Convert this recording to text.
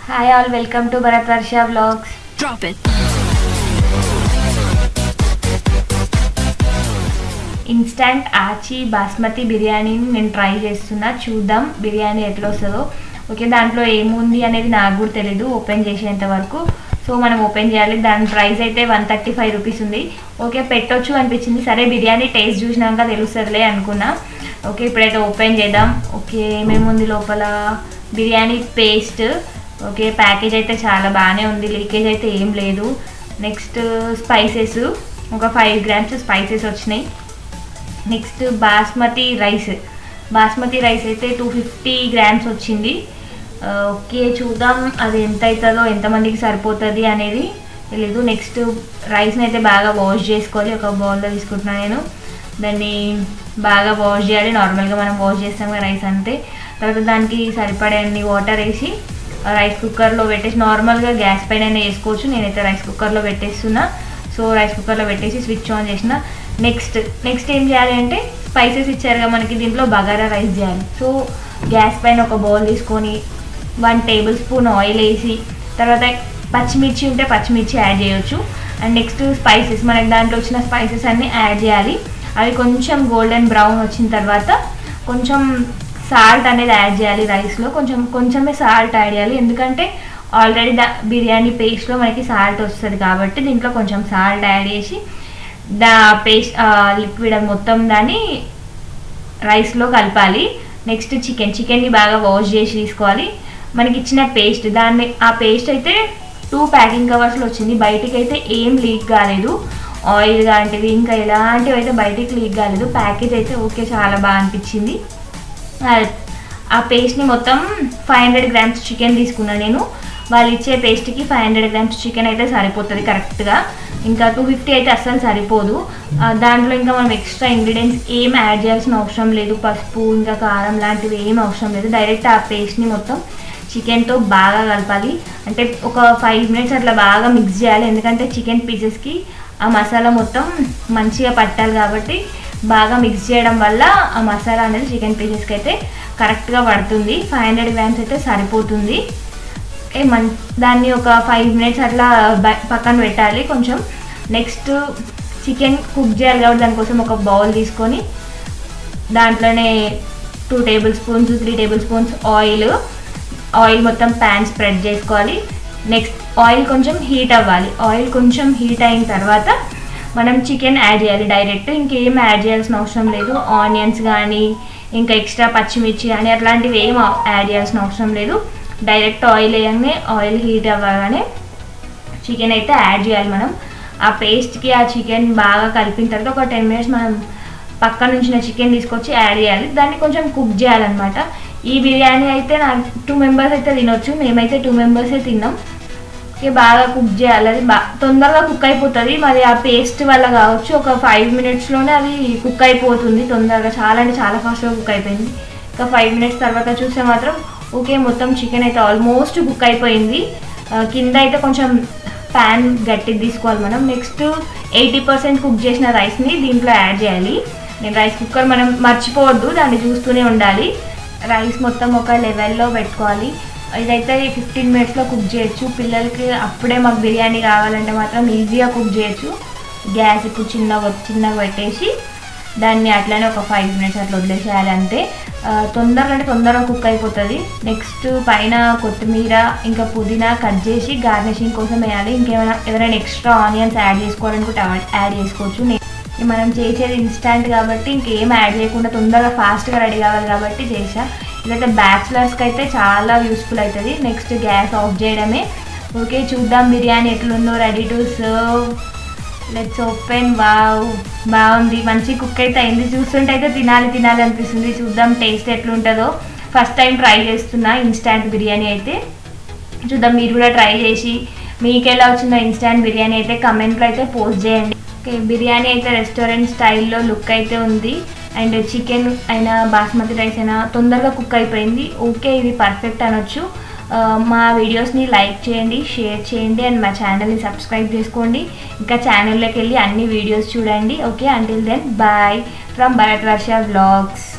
Hi all welcome to Bharath Varsha vlogs Drop it. Instant Aachi basmati బిర్యానీని నేను try చేస్తున్నా చూద్దాం బిర్యానీ ఎట్లా వస్తుందో ఓకే దాంట్లో ఏముంది అనేది నాకు కూడా తెలీదు ఓపెన్ చేసేంత వరకు సో మనం ఓపెన్ చేయాలి దాని ప్రైస్ అయితే వన్ థర్టీ ఫైవ్ రూపీస్ ఉంది ఓకే పెట్టొచ్చు అనిపించింది సరే బిర్యానీ టేస్ట్ చూసినాక తెలుస్తుందిలే అనుకున్నా ఓకే ఇప్పుడైతే ఓపెన్ చేద్దాం ఓకే ఏమేమి ఉంది లోపల బిర్యానీ పేస్ట్ ఓకే ప్యాకేజ్ అయితే చాలా బాగానే ఉంది లీకేజ్ అయితే ఏం లేదు నెక్స్ట్ స్పైసెస్ ఒక ఫైవ్ గ్రామ్స్ స్పైసెస్ వచ్చినాయి next basmati rice basmati rice అయితే టూ ఫిఫ్టీ గ్రామ్స్ వచ్చింది ఆ, ఓకే చూద్దాం అది ఎంత అవుతుందో ఎంతమందికి సరిపోతుంది అనేది తెలీదు నెక్స్ట్ రైస్ని అయితే బాగా వాష్ చేసుకోవాలి ఒక బౌల్లో తీసుకుంటున్నాను నేను దాన్ని బాగా వాష్ చేయాలి నార్మల్గా మనం వాష్ చేస్తాం కదా రైస్ అంతే తర్వాత దానికి సరిపడే అన్ని వాటర్ వేసి రైస్ కుక్కర్లో పెట్టేసి నార్మల్గా గ్యాస్ పైన వేసుకోవచ్చు నేనైతే రైస్ కుక్కర్లో పెట్టేస్తున్నా సో రైస్ కుక్కర్లో పెట్టేసి స్విచ్ ఆన్ చేసిన నెక్స్ట్ నెక్స్ట్ ఏం చేయాలి అంటే స్పైసెస్ ఇచ్చారుగా మనకి దీంట్లో బగారా రైస్ చేయాలి సో గ్యాస్ పైన ఒక బౌల్ తీసుకొని వన్ టేబుల్ స్పూన్ ఆయిల్ వేసి తర్వాత పచ్చిమిర్చి ఉంటే పచ్చిమిర్చి యాడ్ చేయొచ్చు అండ్ నెక్స్ట్ స్పైసెస్ మనకి దాంట్లో వచ్చిన స్పైసెస్ అన్నీ యాడ్ చేయాలి అవి కొంచెం గోల్డెన్ బ్రౌన్ వచ్చిన తర్వాత కొంచెం సాల్ట్ అనేది యాడ్ చేయాలి రైస్లో కొంచెం కొంచెమే సాల్ట్ యాడ్ చేయాలి ఎందుకంటే ఆల్రెడీ దా బిర్యానీ పేస్ట్లో మనకి సాల్ట్ వస్తుంది కాబట్టి దీంట్లో కొంచెం సాల్ట్ యాడ్ చేసి దా పేస్ట్ లిక్విడ్ మొత్తం దాన్ని రైస్లో కలపాలి నెక్స్ట్ చికెన్ చికెన్ని బాగా వాష్ చేసి తీసుకోవాలి మనకి ఇచ్చిన పేస్ట్ దాన్ని ఆ పేస్ట్ అయితే టూ ప్యాకింగ్ కవర్స్లో వచ్చింది బయటికి అయితే ఏం లీక్ కాలేదు ఆయిల్ లాంటివి ఇంకా ఎలాంటివి అయితే బయటికి లీక్ కాలేదు ప్యాకేజ్ అయితే ఓకే చాలా బాగా అనిపించింది ఆ- ఆ పేస్ట్ని మొత్తం ఫైవ్ హండ్రెడ్ గ్రామ్స్ చికెన్ తీసుకున్నాను నేను వాళ్ళు ఇచ్చే పేస్ట్కి ఫైవ్ హండ్రెడ్ గ్రామ్స్ చికెన్ అయితే సరిపోతుంది కరెక్ట్గా ఇంకా టూ ఫిఫ్టీ అయితే అస్సలు సరిపోదు ఆ, దాంట్లో ఇంకా మనం ఎక్స్ట్రా ఇంగ్రీడియంట్స్ ఏం యాడ్ చేయాల్సిన అవసరం లేదు పసుపు ఇంకా కారం లాంటివి ఏం అవసరం లేదు డైరెక్ట్ ఆ పేస్ట్ని మొత్తం చికెన్తో బాగా కలపాలి అంటే ఒక ఫైవ్ మినిట్స్ అట్లా బాగా మిక్స్ చేయాలి ఎందుకంటే చికెన్ పీసెస్కి ఆ మసాలా మొత్తం మంచిగా పట్టాలి కాబట్టి బాగా మిక్స్ చేయడం వల్ల ఆ మసాలా అనేది చికెన్ పీసెస్కి అయితే కరెక్ట్గా పడుతుంది ఫైవ్ హండ్రెడ్ గ్రామ్స్ అయితే సరిపోతుంది ఓకే మన్ దాన్ని ఒక ఫైవ్ మినిట్స్ అట్లా బ- పక్కన పెట్టాలి కొంచెం నెక్స్ట్ చికెన్ కుక్ చేయాలి కాబట్టి దానికోసం ఒక బౌల్ తీసుకొని దాంట్లోనే two tablespoons three tablespoons oil oil మొత్తం ప్యాన్ స్ప్రెడ్ చేసుకోవాలి నెక్స్ట్ ఆయిల్ కొంచెం హీట్ అవ్వాలి ఆయిల్ కొంచెం హీట్ అయిన తర్వాత మనం చికెన్ యాడ్ చేయాలి డైరెక్ట్ ఇంకేం యాడ్ చేయాల్సిన అవసరం లేదు ఆనియన్స్ కానీ ఇంకా ఎక్స్ట్రా పచ్చిమిర్చి కానీ అట్లాంటివి ఏం యాడ్ చేయాల్సిన అవసరం లేదు డైరెక్ట్ ఆయిల్ వేయగానే ఆయిల్ హీట్ అవ్వగానే చికెన్ అయితే యాడ్ చేయాలి మనం ఆ పేస్ట్కి ఆ చికెన్ బాగా కలిపిన తర్వాత ఒక టెన్ మినిట్స్ మనం పక్క నుంచి చికెన్ తీసుకొచ్చి యాడ్ చేయాలి దాన్ని కొంచెం కుక్ చేయాలన్నమాట ఈ బిర్యానీ అయితే నా టూ మెంబర్స్ అయితే తినొచ్చు మేమైతే టూ మెంబర్సే తిన్నాం ఓకే బాగా కుక్ చేయాలి అది బా తొందరగా కుక్ అయిపోతుంది మరి ఆ పేస్ట్ వల్ల కావచ్చు ఒక ఫైవ్ మినిట్స్లోనే అది కుక్ అయిపోతుంది తొందరగా చాలా అంటే చాలా ఫాస్ట్గా కుక్ అయిపోయింది ఇంకా ఫైవ్ మినిట్స్ తర్వాత చూస్తే మాత్రం ఓకే మొత్తం చికెన్ అయితే ఆల్మోస్ట్ కుక్ అయిపోయింది ఆ, కింద అయితే కొంచెం ప్యాన్ గట్టిది తీసుకోవాలి మనం నెక్స్ట్ ఎయిటీ పర్సెంట్ కుక్ చేసిన రైస్ని దీంట్లో యాడ్ చేయాలి నేను రైస్ కుక్కర్ మనం మర్చిపోవద్దు దాన్ని చూస్తూనే ఉండాలి రైస్ మొత్తం ఒక లెవెల్లో పెట్టుకోవాలి ఇదైతే ఫిఫ్టీన్ మినిట్స్లో కుక్ చేయొచ్చు పిల్లలకి అప్పుడే మాకు బిర్యానీ కావాలంటే మాత్రం ఈజీగా కుక్ చేయొచ్చు గ్యాస్ ఇప్పుడు చిన్నగా చిన్నగా పెట్టేసి దాన్ని అట్లనే ఒక ఫైవ్ మినిట్స్ అట్లా వదిలేసేయాలి అంతే ఆ, తొందరగా అంటే తొందరగా కుక్ అయిపోతుంది నెక్స్ట్ పైన కొత్తిమీర ఇంకా పుదీనా కట్ చేసి గార్నిషింగ్ కోసం వేయాలి ఇంకేమైనా ఎవరైనా ఎక్స్ట్రా ఆనియన్స్ యాడ్ చేసుకోవాలనుకుంటే యాడ్ చేసుకోవచ్చు నే- మనం చేసేది ఇన్స్టాంట్ కాబట్టి ఇంకేం యాడ్ చేయకుండా తొందరగా ఫాస్ట్గా రెడీ కావాలి కాబట్టి చేసా ఇదైతే బ్యాచిలర్స్కి అయితే చాలా యూస్ఫుల్ అవుతుంది నెక్స్ట్ గ్యాస్ ఆఫ్ చేయడమే ఓకే చూద్దాం బిర్యానీ ఎట్లుందో ready to serve let's open wow బాగుంది మంచి కుక్ అయితే అయింది చూస్తుంటే అయితే తినాలి తినాలి అనిపిస్తుంది చూద్దాం టేస్ట్ ఎట్లుంటుందో ఫస్ట్ టైం ట్రై చేస్తున్నా ఇన్స్టాంట్ బిర్యానీ అయితే చూద్దాం మీరు కూడా ట్రై చేసి మీకు ఎలా వచ్చిందో ఇన్స్టాంట్ బిర్యానీ అయితే కమెంట్లో అయితే పోస్ట్ చేయండి ఓకే బిర్యానీ అయితే రెస్టారెంట్ స్టైల్లో లుక్ అయితే ఉంది అండ్ చికెన్ అయినా బాస్మతి రైస్ అయినా తొందరగా కుక్ అయిపోయింది ఓకే ఇది పర్ఫెక్ట్ అనొచ్చు ఆ, మా వీడియోస్ని లైక్ చేయండి షేర్ చేయండి అండ్ మా ఛానల్ని సబ్స్క్రైబ్ చేసుకోండి ఇంకా ఛానల్లోకి వెళ్ళి అన్ని వీడియోస్ చూడండి okay until then bye from Bharath Varsha vlogs